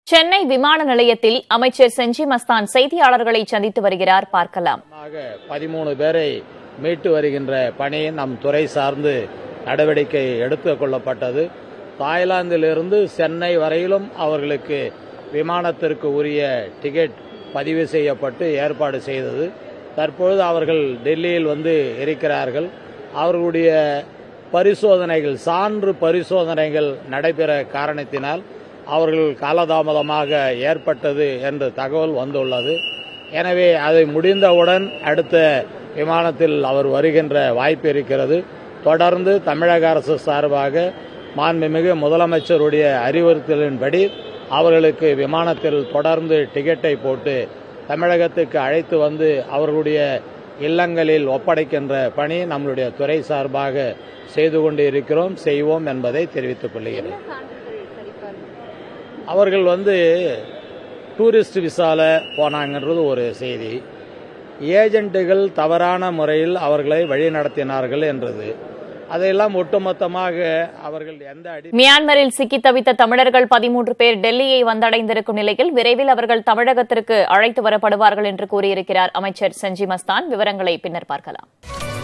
சென்னை விமான நிலையத்தில் அமைச்சர் செஞ்சி மஸ்தான் செய்தியாளர்களை சந்தித்து வருகிறார் பார்க்கலாம் பதிமூணு பேரை மீட்டு வருகின்ற பணி நம் துறை சார்ந்து நடவடிக்கை எடுத்துக் கொள்ளப்பட்டது தாய்லாந்திலிருந்து சென்னை வரையிலும் அவர்களுக்கு விமானத்திற்கு உரிய டிக்கெட் பதிவு செய்யப்பட்டு ஏற்பாடு செய்தது தற்பொழுது அவர்கள் டெல்லியில் வந்து இருக்கிறார்கள் அவர்களுடைய பரிசோதனைகள் சான்று பரிசோதனைகள் நடைபெற காரணத்தினால் அவர்கள் காலதாமதமாக ஏற்பட்டது என்ற தகவல் வந்துள்ளது எனவே அதை முடிந்தவுடன் அடுத்த விமானத்தில் அவர் வருகின்ற வாய்ப்பு இருக்கிறது தொடர்ந்து தமிழக அரசு சார்பாக மாண்புமிகு முதலமைச்சருடைய அறிவுறுத்தலின்படி அவர்களுக்கு விமானத்தில் தொடர்ந்து டிக்கெட்டை போட்டு தமிழகத்துக்கு அழைத்து வந்து அவர்களுடைய இல்லங்களில் ஒப்படைக்கின்ற பணி நம்மளுடைய துறை சார்பாக செய்து கொண்டு இருக்கிறோம் செய்வோம் என்பதை தெரிவித்துக் கொள்கிறேன் அவர்கள் வந்து டூரிஸ்ட் விசால போனாங்கன்றது ஒரு செய்தி ஏஜென்ட்டுகள் தவறான முறையில் அவர்களை வழிநடத்தினார்கள் என்றது அதையெல்லாம் ஒட்டுமொத்தமாக அவர்கள் எந்த அடி மியான்மரில் சிக்கி தவித்த தமிழர்கள் பதிமூன்று பேர் டெல்லியை வந்தடைந்திருக்கும் நிலையில் விரைவில் அவர்கள் தமிழகத்திற்கு அழைத்து வரப்படுவார்கள் என்று கூறியிருக்கிறார் அமைச்சர் செஞ்சி மஸ்தான் விவரங்களை பின்னர் பார்க்கலாம்